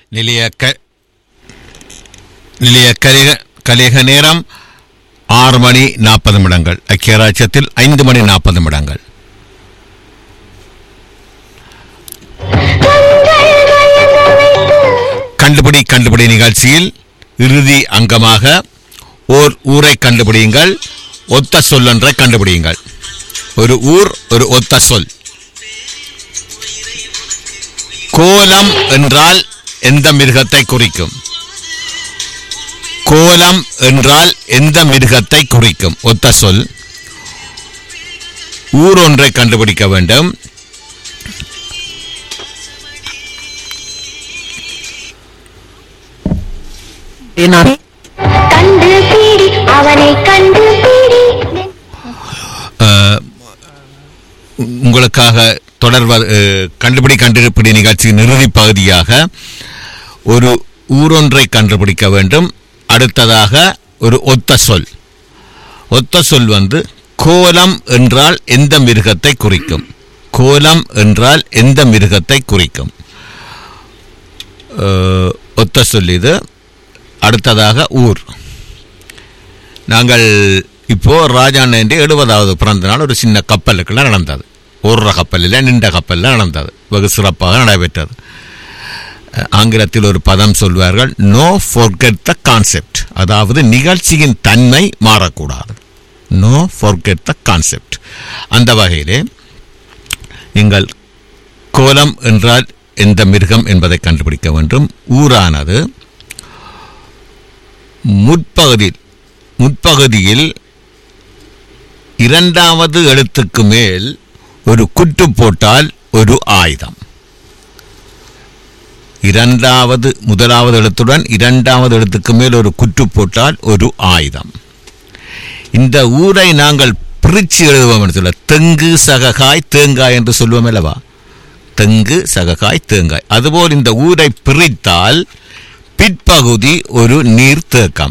நிலைய க நிலைய கலிக கலிக நேரம் ஆறு மணி நாற்பது நிமிடங்கள் ஐக்கிய ராஜ்யத்தில் ஐந்து மணி நாற்பது நிமிடங்கள் கண்டுபிடி கண்டுபிடி நிகழ்ச்சியில் இறுதி அங்கமாக ஓர் ஊரை கண்டுபிடியுங்கள் ஒத்த சொல்லொன்றை கண்டுபிடியுங்கள் ஒரு ஊர் ஒரு ஒத்த சொல் கோலம் என்றால் எந்த மிருகத்தை குறிக்கும் கோலம் என்றால் எந்த மிருகத்தை குறிக்கும் ஒத்த சொல் ஊர் ஒன்றை கண்டுபிடிக்க வேண்டும் கண்டு பீடி அவனை கண்டு பீடி அஹ், உங்களுக்காக தொடர்வ அஹ், கண்டுபிடி கண்டுபிடி நிகழ்ச்சியின் இறுதி பகுதியாக ஒரு ஊரொன்றை கண்டுபிடிக்க வேண்டும் அடுத்ததாக ஒரு ஒத்த சொல் ஒத்த சொல் வந்து கோலம் என்றால் எந்த மிருகத்தை குறிக்கும் கோலம் என்றால் எந்த மிருகத்தை குறிக்கும் அஹ், ஒத்த சொல் இது அடுத்ததாக ஊர் நாங்கள் இப்போ ராஜாண்ணன் எழுபதாவது பிறந்த நாள் ஒரு சின்ன கப்பலுக்குள்ள நடந்தது ஓடுற கப்பலில் நின்ற கப்பலில் நடந்தது வெகு சிறப்பாக நடைபெற்றது அஹ், ஆங்கிலத்தில் ஒரு பதம் சொல்வார்கள் நோ forget த கான்செப்ட் அதாவது நிகழ்ச்சியின் தன்மை மாறக்கூடாது நோ forget த கான்செப்ட் அந்த வகையிலே நீங்கள் கோலம் என்றால் எந்த மிருகம் என்பதை கண்டுபிடிக்க வேண்டும் ஊரானது முற்பகுதியில் முற்பகுதியில் இரண்டாவது எழுத்துக்கு மேல் ஒரு குட்டு போட்டால் ஒரு ஆயுதம் இரண்டாவது முதலாவது எழுத்துடன் இரண்டாவது எழுத்துக்கு மேல் ஒரு குட்டு போட்டால் ஒரு ஆயுதம் இந்த ஊரை நாங்கள் பிரிச்சு எழுதுவோம் என்று சொல்ல தெங்கு சககாய் தேங்காய் என்று சொல்லுவோம் அல்லவா தெங்கு சககாய் தேங்காய் அதுபோல் இந்த ஊரை பிரித்தால் பிற்பகுதி ஒரு நீர்த்தேக்கம்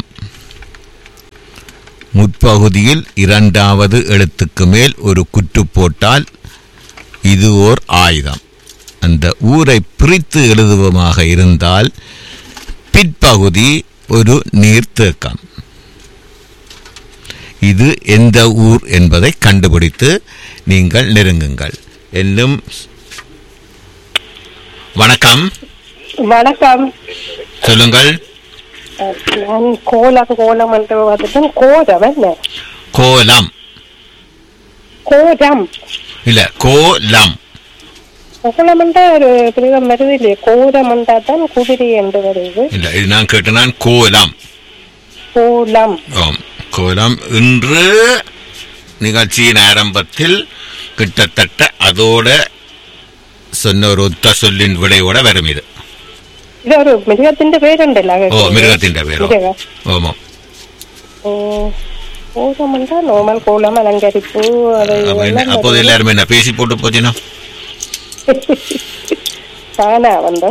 முற்பகுதியில் இரண்டாவது எழுத்துக்கு மேல் ஒரு குட்டு போட்டால் இது ஓர் ஆயுதம் அந்த ஊரை பிரித்து எழுதுவமாக இருந்தால் பிற்பகுதி ஒரு நீர்த்தேக்கம் இது எந்த ஊர் என்பதை கண்டுபிடித்து நீங்கள் நெருங்குங்கள் என்னும் வணக்கம் வணக்கம் சொல்லுங்கள் நான் கோலம் கோலம் என்று வந்துட்டு கோலம் என்ன கோலம் கோலம் இல்ல கோலம் கோலம் என்றா ஒரு பிரிவம் வருது இல்லையே கோலம் என்றா தான் குதிரை என்று வருது இல்ல இது நான் கேட்டு நான் கோலம் கோலம் ஆம் கோலம் இன்று நிகழ்ச்சியின் ஆரம்பத்தில் கிட்டத்தட்ட அதோட சொன்ன ஒரு ஒத்த சொல்லின் விடையோட வரும் இது ഇത് ഒരു മിരുഗത്തിന്റെ പേരുണ്ടല്ലോ ഓ മിരുകത്തിന്റെ പേരോ ഓമോ கோலம் என்றா நார்மல் கோலம் அலங்கரிப்பு அது அப்ப என்ன இதெல்லாம் அப்போது எல்லாரும் என்ன பேசி போட்டு போச்சுன்னா தானா வந்து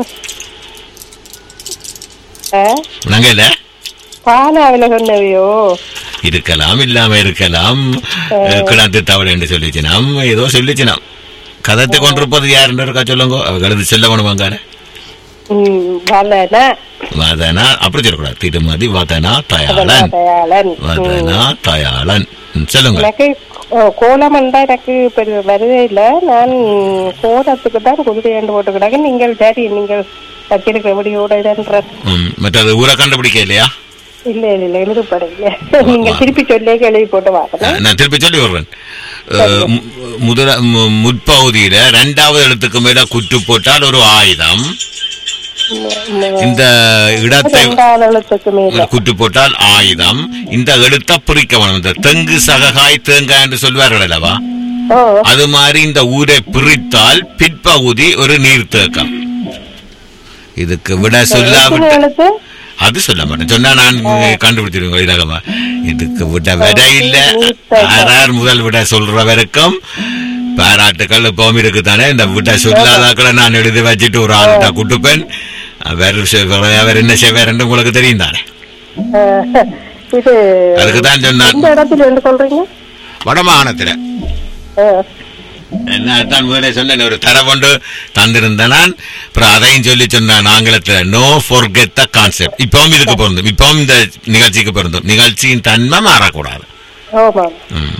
நாங்க இல்ல பானாவில சொன்னவையோ இருக்கலாம் இல்லாம இருக்கலாம் கிடாந்து தவளை என்று சொல்லிச்சுனாம் ஏதோ சொல்லிச்சுனாம் கதத்தை கொண்டிருப்பது யாருன்னு இருக்கா சொல்லுங்க அவர்களது செல்ல வேணுமாங்க ம் வலன வதனா அப்படி சொல்லக்கூடாது திருமதி வதனா தயாளன் தயாளன் வதனா தயாளன் ம், சொல்லுங்க எனக்கு அஹ், கோலம் என்றா எனக்கு பெரிய வருதே இல்ல நான் கோலத்துக்கு தான் குதிரை என்று போட்டு கிடக்கு நீங்கள் சரி நீங்கள் வச்சிருக்க எப்படியோட இதுன்ற ம், மற்றது ஊரை கண்டுபிடிக்க இல்லையா இல்ல இல்ல இல்ல எழுதுப்பட இல்ல நீங்க திருப்பி சொல்லே எழுதி போட்டு வாங்க அஹ், நான் திருப்பி சொல்லி வருவேன் அஹ், மு- முதல மு- முற்பகுதியில ரெண்டாவது எழுத்துக்கு மேல குற்று போட்டால் ஒரு ஆயுதம் இந்த இடத்தை ரெண்டாவது எழுத்துக்கு மேல குட்டு போட்டால் ஆயுதம் இந்த எழுத்தை பிரிக்க வேணும் இந்த தெங்கு சககாய் தேங்காய் என்று சொல்வார்கள் அல்லவா ஓ அது மாதிரி இந்த ஊரை பிரித்தால் பிற்பகுதி ஒரு நீர்த்தேக்கம் இதுக்கு விட எத்தனை சொல்லாவிட்ட எழுத்து அது சொல்ல மாட்டேன் சொன்னா நான் கண்டுபிடிச்சிருவேன் இலகமா இதுக்கு விட விட இல்ல யாரார் முதல் விட சொல்ற வரைக்கும் பாராட்டுக்கள் எப்பவும் இருக்குதானே இந்த விட சொல்லாதாக்களை நான் எழுதி வச்சுட்டு ஒரு ஆள்கிட்ட குட்டுப்பேன் வேற செ- வேற என்ன செய்வாருன்னு உங்களுக்கு தெரியும் தானே அஹ், இது அதுக்கு தான் சொன்னான் எந்த இடத்துல என்று சொல்றீங்க வடமாகாணத்துல அஹ், என்ன தான் வீடை சொன்னேன் ஒரு தர கொண்டு தந்திருந்தேன் நான் அப்புறம் அதையும் சொல்லி சொன்னேன் ஆங்கிலத்தில் நோ forget த கான்செப்ட் இப்பவும் இதுக்கு பொருந்தும் இப்பவும் இந்த நிகழ்ச்சிக்கு பொருந்தும் நிகழ்ச்சியின் தன்மை மாறக்கூடாது ஆமாம் ம்.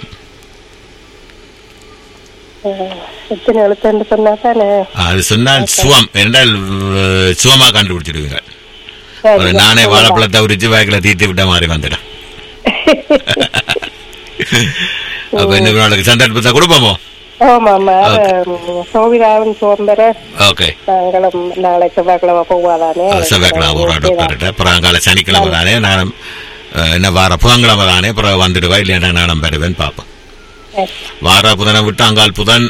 அஹ், எத்தனை எழுத்துன்னு சொன்னா தானே அது சொன்னால் சுவம் என்றால் அஹ், சுவமா கண்டுபிடிச்சிடுவீங்க சரி, ஒரு நானே வாழைப்பழத்தை உரிச்சு பேக்கில் தீர்த்து விட்ட மாதிரி வந்துடும் அப்ப என்ன நாளைக்கு சந்தர்ப்பத்தை கொடுப்போமோ ஆமாம் சோவிதாவின் சோம்பர ஓகே நாங்களும் நாளை செவ்வாய்க்கிழமை போவாதானே செவ்வாய்க்கிழமை ஒரு டாக்டர்கிட்ட அப்புறம் காலை சனிக்கிழமை தானே நான் அஹ், என்ன வார புதன்கிழமை தானே அப்புறம் வந்துடுவா இல்லைன்னா நானும் பெறுவேன் பார்ப்போம் வார புதனை விட்டு அங்கால் புதன்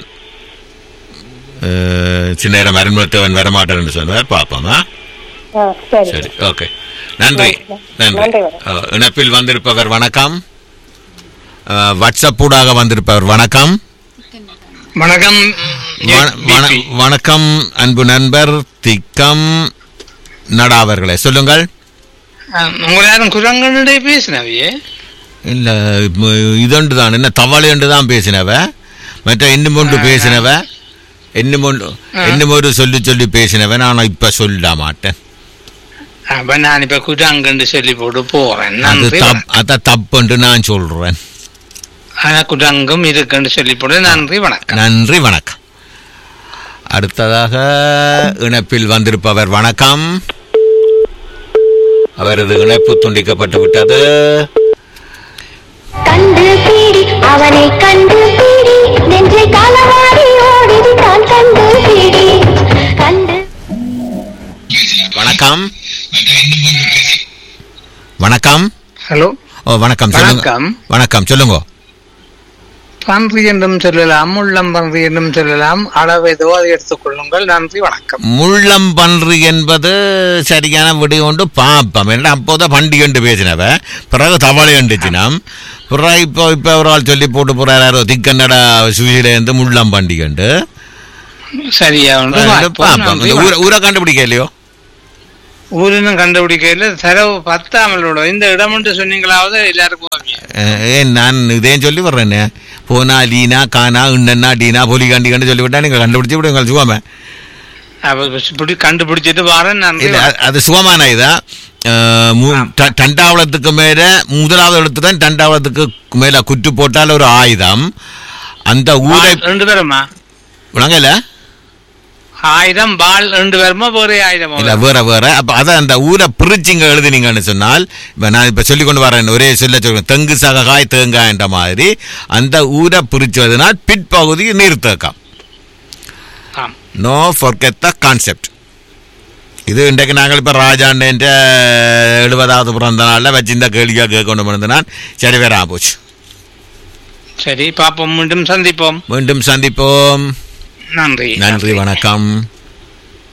அஹ், சின்ன நேரம் அரண்மனைத்தவன் வரமாட்டேன்னு சொன்னார் பார்ப்போம் ஆ? ஆ சரி சரி ஓகே நன்றி நன்றி நன்றி. அஹ், இணைப்பில் வந்திருப்பவர் வணக்கம் அஹ், வாட்ஸ்அப் ஊடாக வந்திருப்பவர் வணக்கம் வணக்கம் வண- வண- வணக்கம் அன்பு நண்பர் திக்கம் நடா அவர்களே சொல்லுங்கள் உங்களை யாரும் குரங்கனுடைய பேசினவையே இல்ல ம- இதொண்டு தான் என்ன தவளை என்று தான் பேசினவ மற்ற இன்னும் ஒன்று பேசினவ இன்னும் ஒன்று இன்னும் ஒரு சொல்லி சொல்லி பேசினவ நான் இப்ப சொல்ல மாட்டேன் அப்ப நான் இப்ப குரங்குன்னு சொல்லி போட்டு போறேன் அது நன்றி தப் அத தப்புன்னு நான் சொல்றேன் ஆனா குரங்கும் இருக்குன்னு சொல்லி போட்டு நன்றி வணக்கம் நன்றி வணக்கம் அடுத்ததாக இணைப்பில் வந்திருப்பவர் வணக்கம் அவரது இணைப்பு துண்டிக்கப்பட்டு விட்டது கண்டு பீடி அவனை கண்டு பீடி நெஞ்சை காலவாரி ஓடிது தான் கண்டு பீடி கண்டு வணக்கம் வணக்கம் ஹலோ ஓ வணக்கம் சொல்லுங்க வணக்கம். வணக்கம் சொல்லுங்க பன்றி என்றும் சொல்லலாம் உள்ளம் பன்றி என்றும் சொல்லலாம் அளவு ஏதோ அதை எடுத்துக்கொள்ளுங்கள் நன்றி வணக்கம் முள்ளம் பன்றி என்பது சரியான விடி கொண்டு பாப்பம் என்ன அப்போதான் பண்டி கண்டு பேசினவ பிறகு தவளை கண்டுச்சினாம் பிறகு இப்போ இப்போ ஒரு ஆள் சொல்லி போட்டு போறாரோ திக்கன்னடா சுவிலேருந்து முள்ளம் பண்டி கண்டு சரியா ஒன்று பார்ப்போம். பாப்பம் நன்றி இந்த ஊரை வணக்கம். ஊரை கண்டுபிடிக்க இல்லையோ ஊரினும் கண்டுபிடிக்கல தரவு பத்தாமலோட இந்த இடம் என்று சொன்னீங்களாவது எல்லாருக்கும் ஓகே. அஹ், ஏன் நான் இதையும் சொல்லி வர்றேனே போனா லீனா கானா இண்ணன்னா டீனா பொலி கண்டி கண்டு சொல்லி விட்டா நீங்க கண்டுபிடிச்சு விடுங்க சுகமே அப்ப இப்படி கண்டுபிடிச்சிட்டு வரேன் நன்றி இல்ல அ- அது சுகமான இதா அஹ், மு- ட- தண்டாவளத்துக்கு மேல முதலாவது எழுத்து தான் தண்டாவளத்துக்கு மேல குற்று போட்டால் ஒரு ஆயுதம் அந்த ஊரை பால் ரெண்டு பேருமா விளங்கல ஆயிரம் பால் ரெண்டு பேருமா வேற ஆயிரம் இல்ல வேற வேற அப்ப அத அந்த ஊரை பிரிச்சிங்க எழுதுனீங்கன்னு சொன்னால் இப்ப நான் இப்ப சொல்லி கொண்டு வரேன் ஒரே சொல்ல சொல்றேன் தெங்கு சககாய் தேங்காய் என்ற மாதிரி அந்த ஊரை பிரிச்சுவதனால் பிற்பகுதி நீர்த்தேக்கம் ஆம். நோ forget த கான்செப்ட் இது இன்றைக்கு நாங்கள் இப்போ ராஜாண்ட எழுபதாவது பிறந்த நாளில் வச்சு இந்த கேள்வியாக கேட்கணும் இருந்தனால் சரி வேற போச்சு சரி பாப்போம் மீண்டும் சந்திப்போம் மீண்டும் சந்திப்போம் நன்றி நன்றி வணக்கம்